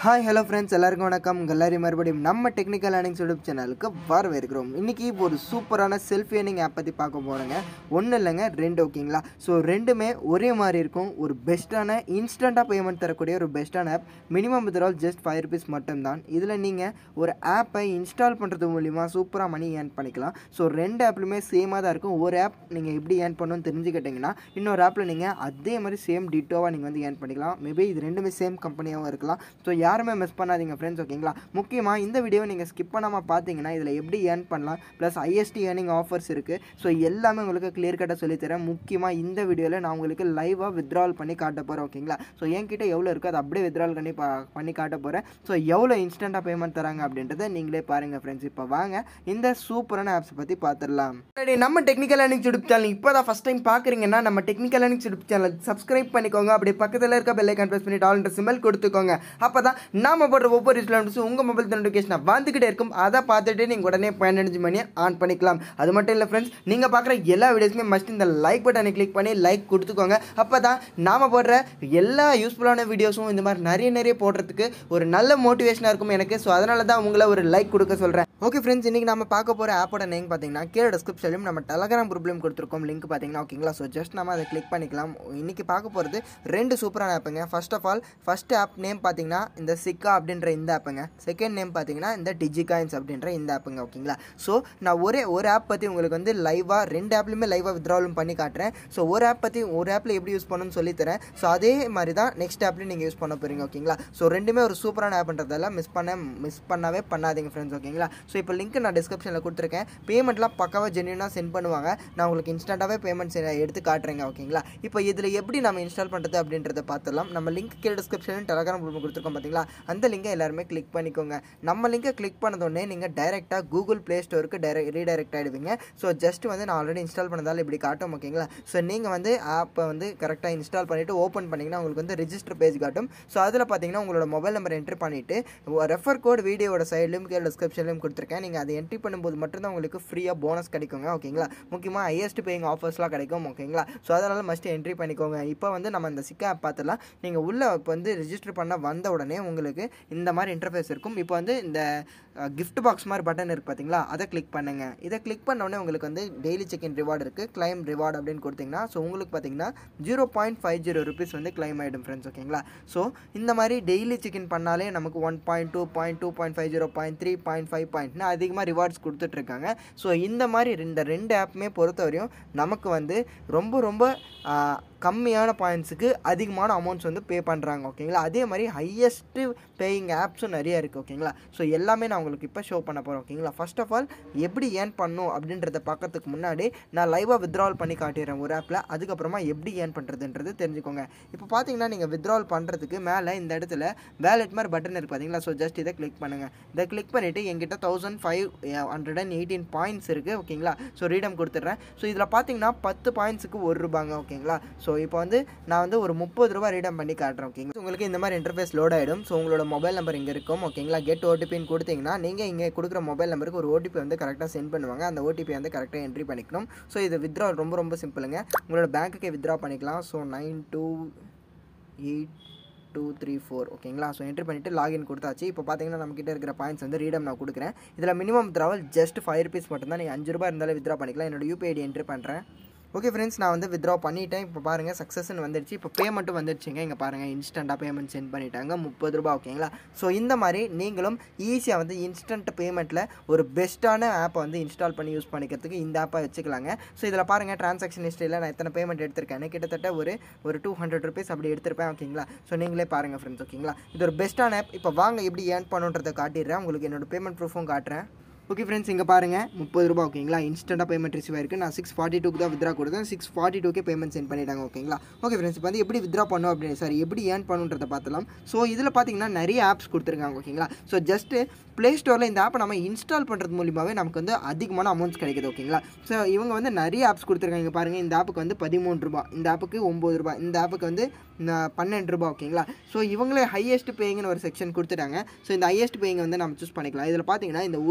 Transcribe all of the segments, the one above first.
hi hello friends எல்லாருக்கும் வணக்கம் எல்லாரையும் மறுபடியும் நம்ம டெக்னிக்கல் ஏர்னிங்ஸ் யூடியூப் சேனலுக்கு வரவேற்கிறோம் இன்றைக்கி ஒரு சூப்பரான செல்ஃப் ஏர்னிங் ஆப் பற்றி பார்க்க போகிறோங்க ஒன்றும் இல்லைங்க ரெண்டு ஓகேங்களா ஸோ ரெண்டுமே ஒரே மாதிரி இருக்கும் ஒரு பெஸ்ட்டான இன்ஸ்டண்ட்டாக பேமெண்ட் தரக்கூடிய ஒரு பெஸ்ட்டான app minimum withdrawal just five rupees மட்டும்தான் இதில் நீங்கள் ஒரு ஆப்பை இன்ஸ்டால் பண்ணுறது மூலிமா சூப்பராக மணி ஏர்ன் பண்ணிக்கலாம் ஸோ ரெண்டு ஆப்லையுமே சேமாக தான் இருக்கும் ஒரு ஆப் நீங்கள் எப்படி ஏர்ன் பண்ணணும்னு தெரிஞ்சுக்கிட்டிங்கன்னா இன்னொரு ஆப்பில் நீங்கள் அதே மாதிரி சேம் டிட்டோவாக நீங்கள் வந்து ஏர்ன் பண்ணிக்கலாம் மேபி இது ரெண்டுமே சேம் கம்பெனியாகவும் இருக்கலாம் ஸோ யாருமே மிஸ் பண்ணாதீங்க ஃப்ரெண்ட்ஸ் ஓகேங்களா முக்கியமாக இந்த வீடியோ நீங்கள் ஸ்கிப் பண்ணாமல் பார்த்தீங்கன்னா இதில் எப்படி ஏர்ன் பண்ணலாம் ப்ளஸ் ஐஎஸ்டி ஏர்னிங் ஆஃபர்ஸ் இருக்குது ஸோ எல்லாமே உங்களுக்கு கிளியர் கட்டாக சொல்லித்தரேன் முக்கியமாக இந்த வீடியோவில் நான் உங்களுக்கு லைவாக வித்ட்ரால் பண்ணி காட்ட போகிறேன் ஓகேங்களா ஸோ என்கிட்ட எவ்வளோ இருக்கோ அதை அப்படியே வித்ட்ரால் பண்ணி பா பண்ணி காட்ட போகிறேன் ஸோ எவ்வளோ இன்ஸ்டண்ட்டாக பேமெண்ட் தராங்க அப்படின்றத நீங்களே பாருங்கள் ஃப்ரெண்ட்ஸ் இப்போ வாங்க இந்த சூப்பரான ஆப்ஸ் பற்றி பார்த்துடலாம் சரி நம்ம டெக்னிக்கல் ஏர்னிங்ஸ் யூடியூப் சேனல் இப்போ தான் ஃபஸ்ட் டைம் பார்க்குறீங்கன்னா நம்ம technical earnings YouTube channel subscribe பண்ணிக்கோங்க அப்படி பக்கத்தில் இருக்க பெல் ஐக்கான் ப்ரெஸ் பண்ணிட்டு ஆல் சிம்பிள் கொடுத்துக்கோங்க அப்போ தான் நாம போடுற ஒவ்வொரு இஸ்லாம்ஸும் உங்கள் மொபைல் நோட்டிஃபிகேஷன் வந்துக்கிட்டே இருக்கும் அதை பார்த்துட்டு நீங்கள் உடனே பதினஞ்சு மணி ஆன் பண்ணிக்கலாம் அது மட்டும் இல்லை ஃப்ரெண்ட்ஸ் நீங்கள் பார்க்குற எல்லா வீடியோஸுமே மஸ்ட் இந்த லைக் பட்டனை கிளிக் பண்ணி லைக் கொடுத்துக்கோங்க அப்போ தான் நாம் போடுற எல்லா யூஸ்ஃபுல்லான வீடியோஸும் இந்த மாதிரி நிறைய நிறைய போடுறதுக்கு ஒரு நல்ல மோட்டிவேஷனாக இருக்கும் எனக்கு ஸோ அதனால தான் உங்களை ஒரு லைக் கொடுக்க சொல்கிறேன் ஓகே ஃப்ரெண்ட்ஸ் இன்றைக்கி நம்ம பார்க்க போகிற ஆப்போட நேம் பார்த்தீங்கன்னா கீழே டிஸ்கிரிப்ஷன்லையும் நம்ம டெலகிராம் குரூப்லையும் கொடுத்துருக்கோம் லிங்க் பார்த்தீங்கன்னா ஓகேங்களா ஸோ ஜஸ்ட் நம்ம அதை கிளிக் பண்ணிக்கலாம் இன்றைக்கி பார்க்க போகிறது ரெண்டு சூப்பரான ஆப்புங்க first of all first app name பார்த்தீங்கன்னா இந்த சிக்கா அப்படின்ற இந்த ஆப்புங்க செகண்ட் நேம் பார்த்தீங்கன்னா இந்த டிஜிகாயின்ஸ் அப்படின்ற இந்த ஆப்புங்க ஓகேங்களா ஸோ நான் ஒரே ஒரு ஆப் பற்றி உங்களுக்கு வந்து லைவாக ரெண்டு ஆப்லையுமே லைவாக வித்ராவலும் பண்ணி காட்டுறேன் ஸோ ஒரு ஆப் பற்றி ஒரு ஆப்பில் எப்படி யூஸ் பண்ணணும்னு சொல்லித்தரேன் ஸோ அதே மாதிரி தான் நெக்ஸ்ட் ஆப்லையும் நீங்கள் யூஸ் பண்ண போகிறீங்க ஓகேங்களா ஸோ ரெண்டுமே ஒரு சூப்பரான ஆப்ன்றதால மிஸ் பண்ண மிஸ் பண்ணவே பண்ணாதீங்க ஃப்ரெண்ட்ஸ் ஓகேங்களா ஸோ இப்போ லிங்க் நான் டிஸ்கிரிப்ஷனில் கொடுத்துருக்கேன் பேமெண்ட்லாம் பக்காவாக ஜென்யூனாக சென்ட் பண்ணுவாங்க நான் உங்களுக்கு இன்ஸ்டண்ட்டாகவே பேமெண்ட்ஸ் எடுத்து காட்டுறேங்க ஓகேங்களா இப்போ இதில் எப்படி நம்ம இன்ஸ்டால் பண்ணுறது அப்படின்றத பார்த்துலாம் நம்ம லிங்க் கீழே டிஸ்கிரிப்ஷன் டெலகிராம் குரூப் கொடுத்துருக்கோம் பார்த்தீங்களா அந்த லிங்கை எல்லாருமே கிளிக் பண்ணிக்கோங்க நம்ம லிங்கை கிளிக் பண்ணதோடனே நீங்கள் டைரெக்டாக கூகுள் ப்ளே ஸ்டோருக்கு டைரக்ட் ரீடைரக்ட் ஆகிடுவீங்க ஸோ ஜஸ்ட் வந்து நான் ஆல்ரெடி இன்ஸ்டால் பண்ணதால் இப்படி காட்டும் ஓகேங்களா ஸோ நீங்கள் வந்து ஆப்பை வந்து கரெக்டாக இன்ஸ்டால் பண்ணிவிட்டு ஓப்பன் பண்ணிங்கன்னா உங்களுக்கு வந்து ரிஜிஸ்டர் பேஜ் காட்டும் ஸோ அதில் பார்த்தீங்கன்னா உங்களோட மொபைல் நம்பர் என்ட்ரி பண்ணிவிட்டு ரெஃபர் கோட் வீடியோட சைட்லையும் கீழே டிஸ்கிரிப்ஷன்லையும் கொடுத்துருக்கேன் நீங்கள் அதை என்ட்ரி பண்ணும்போது மட்டும்தான் உங்களுக்கு ஃப்ரீயாக போனஸ் கிடைக்குங்க ஓகேங்களா முக்கியமாக ஹையஸ்ட் பேயிங் ஆஃபர்ஸ்லாம் கிடைக்கும் ஓகேங்களா ஸோ அதனால் மஸ்ட் என்ட்ரி பண்ணிக்கோங்க இப்போ வந்து நம்ம இந்த சிக்கா ஆப் பார்த்துலாம் நீங்கள் உள்ளே இப்போ வந்து ரிஜிஸ்டர் பண்ண வந்த உடனே உங்களுக்கு இந்த மாதிரி இன்டர்ஃபேஸ் இருக்கும் இப்போ வந்து இந்த கிஃப்ட் பாக்ஸ் மாதிரி பட்டன் இருக்குது பார்த்தீங்களா அதை கிளிக் பண்ணுங்கள் இதை கிளிக் பண்ண உடனே உங்களுக்கு வந்து டெய்லி செக்இன் ரிவார்டு இருக்குது கிளைம் ரிவார்டு அப்படின்னு கொடுத்தீங்கன்னா ஸோ உங்களுக்கு பார்த்தீங்கன்னா zero point five zero rupees வந்து கிளைம் ஆகிடும் ஃப்ரெண்ட்ஸ் ஓகேங்களா ஸோ இந்த மாதிரி டெய்லி செக்இன் பண்ணாலே நமக்கு one point two point two point five zero point three point five பாயிண்ட்னு அதிகமாக ரிவார்ட்ஸ் கொடுத்துட்ருக்காங்க ஸோ இந்த மாதிரி இந்த ரெண்டு ஆப்புமே பொறுத்தவரையும் நமக்கு வந்து ரொம்ப ரொம்ப கம்மியான பாயிண்ட்ஸுக்கு அதிகமான அமௌண்ட்ஸ் வந்து பே பண்ணுறாங்க ஓகேங்களா அதே மாதிரி ஹையஸ்ட்டு பேயிங் ஆப்ஸும் நிறைய இருக்குது ஓகேங்களா ஸோ எல்லாமே நான் உங்களுக்கு இப்போ ஷோ பண்ண போகிறேன் ஓகேங்களா ஃபர்ஸ்ட் ஆஃப் ஆல் எப்படி ஏர்ன் பண்ணும் அப்படின்றத பார்க்கறதுக்கு முன்னாடி நான் லைவாக வித்ட்ராவல் பண்ணி காட்டிடுறேன் ஒரு ஆப்பில் அதுக்கப்புறமா எப்படி ஏர்ன் பண்ணுறதுன்றது தெரிஞ்சுக்கோங்க இப்போ பார்த்தீங்கன்னா நீங்கள் வித்ட்ராவல் பண்ணுறதுக்கு மேலே இந்த இடத்துல வேலெட் மாதிரி பட்டன் இருக்குது பார்த்தீங்களா ஸோ ஜஸ்ட் இதை கிளிக் பண்ணுங்கள் இதை கிளிக் பண்ணிவிட்டு எங்கிட்ட thousand five hundred and eighteen points இருக்குது ஓகேங்களா ஸோ ரீடம் கொடுத்துட்றேன் ஸோ இதில் பார்த்தீங்கன்னா பத்து பாயிண்ட்ஸுக்கு ஒரு ரூபாங்க ஓகேங்களா ஸோ இப்போ வந்து நான் வந்து ஒரு முப்பது ரூபா ரீடம் பண்ணி காட்டுறேன் ஓகேங்களா உங்களுக்கு இந்த மாதிரி இன்டர்ஃபேஸ் லோட் ஆகிடும் ஸோ உங்களோட மொபைல் நம்பர் இங்கே இருக்கும் ஓகேங்களா கெட் ஓடிபின்னு கொடுத்தீங்கன்னா நீங்கள் இங்கே கொடுக்குற மொபைல் நம்பருக்கு ஒரு ஓடிபி வந்து கரெக்டாக சென்ட் பண்ணுவாங்க அந்த ஓடிபி வந்து கரெக்டாக என்ட்ரி பண்ணிக்கணும் ஸோ இது வித்ரா ரொம்ப ரொம்ப சிம்பிளுங்க உங்களோட பேங்க்குக்கே வித்ரா பண்ணிக்கலாம் so nine two eight two three four ஓகேங்களா ஸோ என்ட்ரி பண்ணிவிட்டு லாகின் கொடுத்தாச்சு இப்போ பார்த்தீங்கன்னா நம்மக்கிட்ட இருக்கிற பாயிண்ட்ஸ் வந்து ரீடம் நான் கொடுக்குறேன் இதில் minimum withdrawal just five rupees மட்டும்தான் நீங்கள் அஞ்சு ரூபா இருந்தாலும் வித்ரா பண்ணிக்கலாம் என்னோட யூபிஐ ஐடி என்ட்ரி பண்ணுறேன் ஓகே ஃப்ரெண்ட்ஸ் நான் வந்து வித்ரா பண்ணிட்டேன் இப்போ பாருங்கள் சக்ஸஸ்ன்னு வந்துடுச்சு இப்போ பேமெண்ட்டும் வந்துடுச்சுங்க இங்கே பாருங்கள் இன்ஸ்டண்ட்டாக பேமெண்ட் சென்ட் பண்ணிட்டாங்க முப்பது ரூபா ஓகேங்களா ஸோ இந்த மாதிரி நீங்களும் ஈஸியாக வந்து இன்ஸ்டன்ட் பேமெண்ட்டில் ஒரு பெஸ்ட்டான ஆப்பை வந்து இன்ஸ்டால் பண்ணி யூஸ் பண்ணிக்கிறதுக்கு இந்த ஆப்பை வச்சுக்கலாங்க ஸோ இதில் பாருங்கள் ட்ரான்சாக்ஷன் ஹிஸ்ட்ரியில் நான் எத்தனை பேமெண்ட் எடுத்திருக்கேன் கிட்டத்தட்ட ஒரு ஒரு டூ ஹண்ட்ரட் ருபீஸ் அப்படி எடுத்திருப்பேன் ஓகேங்களா ஸோ நீங்களே பாருங்கள் ஃப்ரெண்ட்ஸ் ஓகேங்களா இது ஒரு பெஸ்ட்டான ஆப் இப்போ வாங்க எப்படி ஏர்ன் பண்ணுன்றதை காட்டிடுறேன் உங்களுக்கு என்னோட பேமெண்ட் ப்ரூஃபும் காட்டுறேன் ஓகே ஃப்ரெண்ட்ஸ் இங்கே பாருங்கள் முப்பது ரூபா ஓகேங்களா இன்ஸ்டண்ட்டாக பேமெண்ட் ரிசீவ் ஆயிருக்கு நான் சிக்ஸ் ஃபார்ட்டி டூக்கு தான் வித்ரா கொடுத்தேன் சிக்ஸ் ஃபார்ட்டி டூக்கே பேமெண்ட் சென்ட் பண்ணிட்டாங்க ஓகேங்களா ஓகே ஃப்ரெண்ட்ஸ் இப்போ வந்து எப்படி வித்ரா பண்ணும் அப்படின்னு சார் எப்படி ஏர்ன் பண்ணுன்றதை பார்த்தலாம் ஸோ இதில் பார்த்தீங்கன்னா நிறைய ஆப்ஸ் கொடுத்துருக்காங்க ஓகேங்களா ஸோ ஜஸ்ட்டு ப்ளே ஸ்டோரில் இந்த ஆப்பை நம்ம இன்ஸ்டால் பண்ணுறது மூலியமாகவே நமக்கு வந்து அதிகமான அமௌண்ட்ஸ் கிடைக்குது ஓகேங்களா ஸோ இவங்க வந்து நிறைய ஆப்ஸ் கொடுத்துருக்காங்க இங்கே பாருங்கள் இந்த ஆப்புக்கு வந்து பதிமூணு ரூபா இந்த ஆப்புக்கு ஒம்பது ரூபா இந்த ஆப்புக்கு வந்து பன்னெண்டு ரூபா ஓகேங்களா ஸோ இவங்களே ஹையஸ்ட் பேயிங்னு ஒரு செக்ஷன் கொடுத்துட்டாங்க ஸோ இந்த ஹையஸ்ட் பேயிங் வந்து நம்ம சூஸ் பண்ணிக்கலாம் இதில் பார்த்தீங்கன்னா இந்த ஒரு ஆப்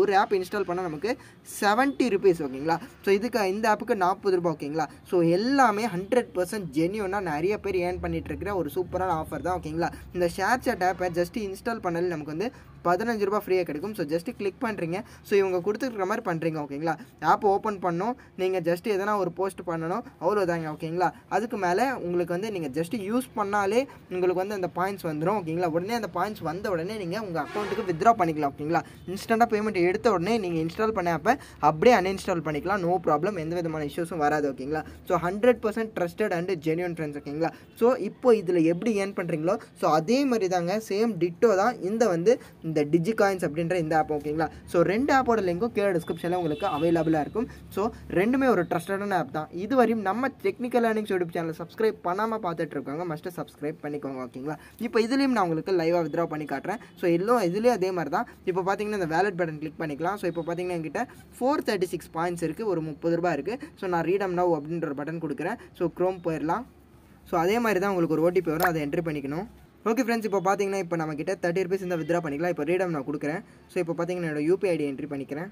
இன்ஸ்டால் பண்ணால் நமக்கு செவன்ட்டி ருபீஸ் ஓகேங்களா ஸோ இதுக்கு இந்த ஆப்புக்கு நாற்பது ரூபாய் ஓகேங்களா ஸோ எல்லாமே ஹண்ட்ரட் பர்சன்ட் ஜென்யூனாக நிறைய பேர் ஏர்ன் பண்ணிட்டு இருக்கிற ஒரு சூப்பரான ஆஃபர் தான் ஓகேங்களா இந்த ஷேர் சாட் ஆப்பை ஜஸ்ட் இன்ஸ்டால் பண்ணாலே நமக்கு வந்து பதினஞ்சு ரூபா ஃப்ரீயாக கிடைக்கும் ஸோ ஜஸ்ட் கிளிக் பண்ணுறீங்க ஸோ இவங்க கொடுத்துருக்குற மாதிரி பண்ணுறீங்க ஓகேங்களா ஆப் ஓப்பன் பண்ணணும் நீங்கள் ஜஸ்ட் எதனா ஒரு போஸ்ட் பண்ணணும் அவ்வளோதாங்க ஓகேங்களா அதுக்கு மேலே உங்களுக்கு வந்து நீங்கள் ஜஸ்ட் யூஸ் பண்ணாலே உங்களுக்கு வந்து அந்த பாயிண்ட்ஸ் வந்துடும் ஓகேங்களா உடனே அந்த பாயிண்ட்ஸ் வந்த உடனே நீங்கள் உங்கள் அக்கௌண்ட்டுக்கு வித்ட்ரா பண்ணிக்கலாம் ஓகேங்களா இன்ஸ்டண்ட்டாக பேமெண்ட் எடுத்த உடனே நீங்கள் இன்ஸ்டால் பண்ண ஆப்பை அப்படியே அன்இன்ஸ்டால் பண்ணிக்கலாம் நோ ப்ராப்ளம் எந்த விதமான இஷ்யூஸும் வராது ஓகேங்களா so hundred percent trusted and genuine friends ஓகேங்களா ஸோ இப்போ இதில் எப்படி ஏர்ன் பண்ணுறீங்களோ ஸோ அதே மாதிரி தாங்க சேம் டிட்டோ தான் இந்த வந்து இந்த டிஜி காயின்ஸ் அப்படின்ற இந்த ஆப் ஓகேங்களா ஸோ ரெண்டு ஆப்போட லிங்க்கும் கீழே டிஸ்கிரிப்ஷனில் உங்களுக்கு அவைலபிளாக இருக்கும் ஸோ ரெண்டுமே ஒரு ட்ரஸ்டடான ஆப் தான் இது வரையும் நம்ம technical learnings YouTube channel subscribe பண்ணாமல் பார்த்துட்டு இருக்காங்க மஸ்ட்டு சப்ஸ்கிரைப் பண்ணிக்கோங்க ஓகேங்களா இப்போ இதுலேயும் நான் உங்களுக்கு லைவாக வித்ரா பண்ணி காட்டுறேன் ஸோ எல்லாம் இதுலேயும் அதே மாதிரி தான் இப்போ பார்த்தீங்கன்னா இந்த வேலட் பட்டன் கிளிக் பண்ணிக்கலாம் ஸோ இப்போ பார்த்தீங்கன்னா என்கிட்ட ஃபோர் தேர்ட்டி சிக்ஸ் பாயிண்ட்ஸ் இருக்குது ஒரு முப்பது ரூபாய் இருக்குது ஸோ நான் ரீடம் நவ் அப்படின்ற ஒரு பட்டன் கொடுக்குறேன் ஸோ க்ரோம் போயிடலாம் ஸோ அதே மாதிரி தான் உங்களுக்கு ஒரு ஓடிபி வரும் அதை என்ட்ரி பண்ணிக்கணும் ஓகே ஃப்ரெண்ட்ஸ் இப்போ பார்த்தீங்கன்னா இப்போ நம்ம கிட்ட தேர்ட்டி ருபீஸ் இந்த வித்ரா பண்ணிக்கலாம் இப்போ ரீடம் நான் கொடுக்குறேன் ஸோ இப்போ பார்த்தீங்கன்னா என்னோட யூபிஐ ஐடி என்ட்ரி பண்ணிக்கிறேன்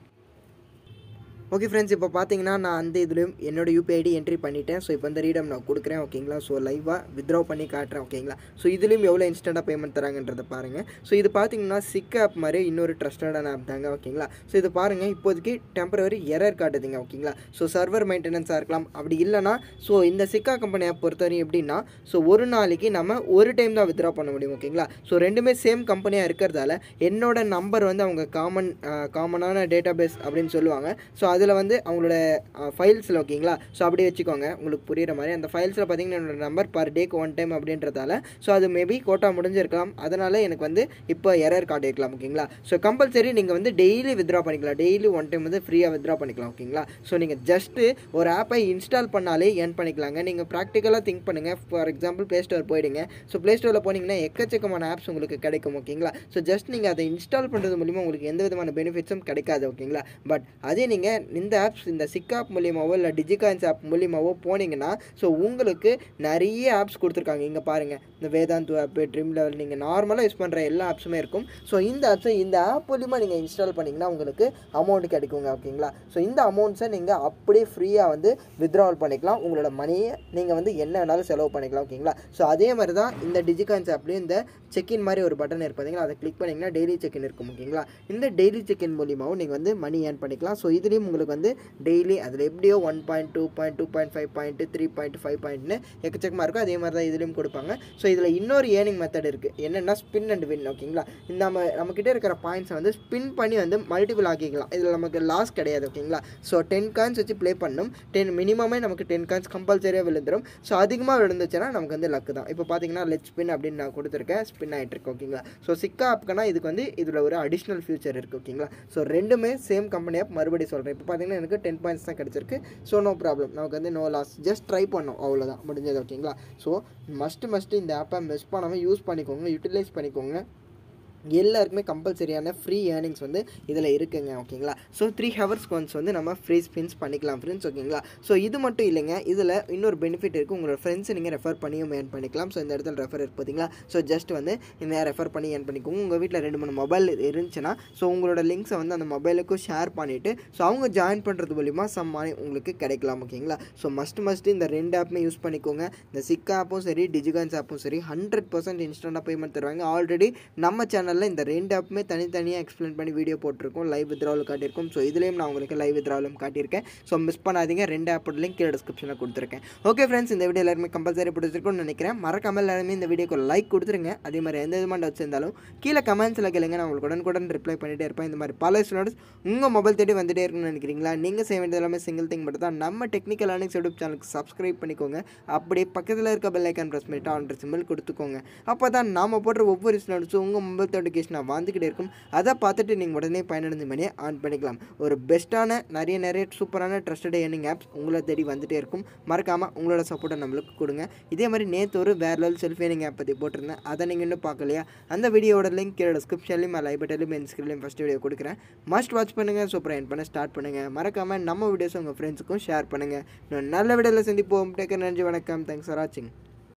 ஓகே ஃப்ரெண்ட்ஸ் இப்போ பார்த்தீங்கன்னா நான் அந்த இதுலேயும் என்னோட யூபிஐ ஐடி என்ட்ரி பண்ணிட்டேன் ஸோ இப்போ இந்த ரீடம் நான் கொடுக்குறேன் ஓகேங்களா ஸோ லைவாக வித்ரா பண்ணி காட்டுறேன் ஓகேங்களா ஸோ இதுலேயும் எவ்வளோ இன்ஸ்டண்ட்டாக பேமெண்ட் தராங்கன்றதை பாருங்கள் ஸோ இது பார்த்தீங்கன்னா சிக் ஆப் மாதிரி இன்னொரு ட்ரஸ்டடான ஆப் தாங்க ஓகேங்களா ஸோ இது பாருங்கள் இப்போதைக்கு டெம்பரவரி எரர் காட்டுதுங்க ஓகேங்களா ஸோ சர்வர் மெயின்டெனன்ஸாக இருக்கலாம் அப்படி இல்லைனா ஸோ இந்த சிக்கா கம்பெனி ஆப் பொறுத்தவரையும் எப்படின்னா ஸோ ஒரு நாளைக்கு நம்ம ஒரு டைம் தான் வித்ரா பண்ண முடியும் ஓகேங்களா ஸோ ரெண்டுமே சேம் கம்பெனியாக இருக்கிறதால என்னோட நம்பர் வந்து அவங்க காமன் காமனான டேட்டா பேஸ் அப்படின்னு சொல்லுவாங்க ஸோ அதில் வந்து அவங்களோட ஃபைல்ஸில் ஓகேங்களா ஸோ அப்படியே வச்சுக்கோங்க உங்களுக்கு புரியுற மாதிரி அந்த ஃபைல்ஸில் பார்த்தீங்கன்னா என்னோட நம்பர் பர் டேக்கு ஒன் டைம் அப்படின்றதால ஸோ அது மேபி கோட்டா முடிஞ்சிருக்கலாம் அதனால் எனக்கு வந்து இப்போ எரர் காட்டியிருக்கலாம் ஓகேங்களா ஸோ கம்பல்சரி நீங்கள் வந்து டெய்லி வித்ரா பண்ணிக்கலாம் டெய்லி ஒன் டைம் வந்து ஃப்ரீயாக வித்ரா பண்ணிக்கலாம் ஓகேங்களா ஸோ நீங்கள் ஜஸ்ட்டு ஒரு ஆப்பை இன்ஸ்டால் பண்ணாலே ஏர்ன் பண்ணிக்கலாங்க நீங்கள் ப்ராக்டிக்கலாக திங்க் பண்ணுங்கள் ஃபார் எக்ஸாம்பிள் ப்ளே ஸ்டோர் போயிடுங்க ஸோ ப்ளே ஸ்டோரில் போனீங்கன்னா எக்கச்சக்கமான ஆப்ஸ் உங்களுக்கு கிடைக்கும் ஓகேங்களா ஸோ ஜஸ்ட் நீங்கள் அதை இன்ஸ்டால் பண்ணுறது மூலிமா உங்களுக்கு எந்த விதமான பெனிஃபிட்ஸும் கிடைக்காது ஓகேங்களா பட் அதே நீங்கள் இந்த ஆப்ஸ் இந்த சிக் ஆப் மூலியமாவோ இல்லை டிஜிகாயின்ஸ் ஆப் மூலியமாவோ போனீங்கன்னா ஸோ உங்களுக்கு நிறைய ஆப்ஸ் கொடுத்துருக்காங்க இங்கே பாருங்கள் இந்த வேதாந்து ஆப்பு ட்ரீம் லெவல் நீங்கள் நார்மலாக யூஸ் பண்ணுற எல்லா ஆப்ஸுமே இருக்கும் ஸோ இந்த ஆப்ஸை இந்த ஆப் மூலிமா நீங்கள் இன்ஸ்டால் பண்ணிங்கன்னா உங்களுக்கு அமௌண்ட் கிடைக்குங்க ஓகேங்களா ஸோ இந்த அமௌண்ட்ஸை நீங்கள் அப்படியே ஃப்ரீயாக வந்து வித்ட்ராவல் பண்ணிக்கலாம் உங்களோட மணியை நீங்கள் வந்து என்ன வேணாலும் செலவு பண்ணிக்கலாம் ஓகேங்களா ஸோ அதே மாதிரி தான் இந்த டிஜிகாயின்ஸ் ஆப்லேயும் இந்த செக்இன் மாதிரி ஒரு பட்டன் இருப்பீங்களா அதை கிளிக் பண்ணிங்கன்னா டெய்லி செக்இன் இருக்கும் ஓகேங்களா இந்த டெய்லி செக்இன் மூலியமாகவும் நீங்கள் வந்து மணி ஏர்ன் பண்ணிக்கலாம் ஸோ இதுலேயும் உங்களுக்கு வந்து டெய்லி அதில் எப்படியோ one point two point two point five point three point five பாயிண்ட்னு எக்கச்சக்கமாக இருக்கும் அதே மாதிரி தான் இதுலேயும் கொடுப்பாங்க ஸோ இதில் இன்னொரு ஏர்னிங் மெத்தட் இருக்குது என்னென்னா ஸ்பின் அண்ட் வின் ஓகேங்களா இந்த நம்ம நம்மக்கிட்ட இருக்கிற பாயிண்ட்ஸை வந்து ஸ்பின் பண்ணி வந்து மல்டிபிள் ஆக்கிக்கலாம் இதில் நமக்கு லாஸ் கிடையாது ஓகேங்களா ஸோ டென் காயின்ஸ் வச்சு ப்ளே பண்ணணும் டென் மினிமமே நமக்கு டென் காயின்ஸ் கம்பல்சரியாக விழுந்துடும் ஸோ அதிகமாக விழுந்துச்சுன்னா நமக்கு வந்து லக்கு தான் இப்போ பார்த்தீங்கன்னா லெட் ஸ்பின் அப்படின்னு நான் கொடுத்துருக்கேன் ஸ்பின் ஆகிட்டு இருக்கு ஓகேங்களா ஸோ சிக்கா ஆப்க்குனா இதுக்கு வந்து இதில் ஒரு அடிஷ்னல் ஃபியூச்சர் இருக்குது ஓகேங்களா ஸோ ரெண்டுமே சேம் கம்பெனி ஆப் மறுபடியும் சொல்கிறேன் இப்போ பார்த்தீங்கன்னா எனக்கு டென் பாயிண்ட்ஸ் தான் கிடச்சிருக்கு ஸோ நோ ப்ராப்ளம் நமக்கு வந்து நோ லாஸ் ஜஸ்ட் ட்ரை பண்ணோம் அவ்வளோதான் முடிஞ்சது ஓகேங்களா ஸோ மஸ்ட்டு மஸ்ட்டு இந்த ஆப்பை மிஸ் பண்ணாமல் யூஸ் பண்ணிக்கோங்க யூட்டிலைஸ் பண்ணிக்கோங்க எல்லாருக்குமே கம்பல்சரியான ஃப்ரீ ஏர்னிங்ஸ் வந்து இதில் இருக்குங்க ஓகேங்களா ஸோ த்ரீ ஹவர்ஸ் ஒன்ஸ் வந்து நம்ம ஃப்ரீ ஸ்பின்ஸ் பண்ணிக்கலாம் ஃப்ரெண்ட்ஸ் ஓகேங்களா ஸோ இது மட்டும் இல்லைங்க இதில் இன்னொரு பெனிஃபிட் இருக்குது உங்களோட ஃப்ரெண்ட்ஸை நீங்கள் ரெஃபர் பண்ணியும் ஏர்ன் பண்ணிக்கலாம் ஸோ இந்த இடத்துல ரெஃபர் இருக்கு பார்த்தீங்களா ஸோ ஜஸ்ட் வந்து இந்த ரெஃபர் பண்ணி ஏர்ன் பண்ணிக்கோங்க உங்கள் வீட்டில் ரெண்டு மூணு மொபைல் இருந்துச்சுன்னா ஸோ உங்களோட லிங்க்ஸை வந்து அந்த மொபைலுக்கும் ஷேர் பண்ணிவிட்டு ஸோ அவங்க ஜாயின் பண்ணுறது மூலிமா சம் மணி உங்களுக்கு கிடைக்கலாம் ஓகேங்களா ஸோ மஸ்ட் மஸ்ட் இந்த ரெண்டு ஆப்புமே யூஸ் பண்ணிக்கோங்க இந்த சிக் ஆப்பும் சரி டிஜிகான்ஸ் ஆப்பும் சரி ஹண்ட்ரட் பர்சன்ட் இன்ஸ்டண்ட்டாக பேமெண்ட் தருவாங்க ஆல்ரெடி நம்ம சேனலில் இந்த ரெண்டு ஆப்புமே தனித்தனியாக எக்ஸ்பிளைன் பண்ணி வீடியோ போட்டிருக்கோம் லைவ் வித்ராவல் காட்டியிருக்கோம் ஸோ இதுலேயும் நான் உங்களுக்கு லைவ் வித்ராவலும் காட்டியிருக்கேன் ஸோ மிஸ் பண்ணாதீங்க ரெண்டு ஆப்போட லிங்க் கீழே டிஸ்கிரிப்ஷனில் கொடுத்துருக்கேன் ஓகே ஃப்ரெண்ட்ஸ் இந்த வீடியோ எல்லாருமே கம்பல்சரி பிடிச்சிருக்கும்னு நினைக்கிறேன் மறக்காமல் எல்லாருமே இந்த வீடியோக்கு லைக் கொடுத்துருங்க அதே மாதிரி எந்த விதமான டவுட்ஸ் இருந்தாலும் கீழே கமெண்ட்ஸில் கேளுங்க நான் உங்களுக்கு உடனுக்குடன் ரிப்ளை பண்ணிட்டே இருப்பேன் இந்த மாதிரி பல ஸ்டூடெண்ட்ஸ் உங்கள் மொபைல் தேடி வந்துட்டே இருக்குன்னு நினைக்கிறீங்களா நீங்கள் செய்ய வேண்டியது எல்லாமே சிங்கிள் திங் மட்டும் தான் நம்ம டெக்னிக்கல் லேர்னிங்ஸ் யூடியூப் சேனலுக்கு சப்ஸ்கிரைப் பண்ணிக்கோங்க அப்படியே பக்கத்தில் இருக்க பெல் ஐக்கான் ப்ரெஸ் பண்ணிட்டு ஆன் சிம்பிள் கொடுத்துக்கோங்க அப்போ தான் நாம் போடுற ஒவ்வொரு ஸ்டூடெண்ட்ஸும் உங்கள் மொபைல் நோட்டிஃபிகேஷனாக வந்துக்கிட்டே இருக்கும் அதை பார்த்துட்டு நீங்கள் உடனே பயனடைந்த மணியை ஆன் பண்ணிக்கலாம் ஒரு பெஸ்ட்டான நிறைய நிறைய சூப்பரான ட்ரஸ்டட் ஏர்னிங் ஆப்ஸ் உங்களை தேடி வந்துட்டே இருக்கும் மறக்காமல் உங்களோட சப்போர்ட்டை நம்மளுக்கு கொடுங்க இதே மாதிரி நேற்று ஒரு வேற லெவல் செல்ஃப் ஏர்னிங் ஆப் பற்றி போட்டிருந்தேன் அதை நீங்கள் இன்னும் பார்க்கலையா அந்த வீடியோட லிங்க் கீழே டிஸ்கிரிப்ஷன்லையும் லை பட்டன்லையும் என் ஸ்க்ரீன்லையும் ஃபஸ்ட் வீடியோ கொடுக்குறேன் மஸ்ட் வாட்ச் பண்ணுங்கள் சூப்பராக என் பண்ண ஸ்டார்ட் பண்ணுங்கள் மறக்காமல் நம்ம வீடியோஸ் உங்கள் ஃப்ரெண்ட்ஸுக்கும் ஷேர் பண்ணுங்கள் இன்னும் நல்ல வீடியோவில் சந்திப்போம் டேக்கர் நன்றி வணக்கம் தேங்க்ஸ் ஃபார் வாட்சிங்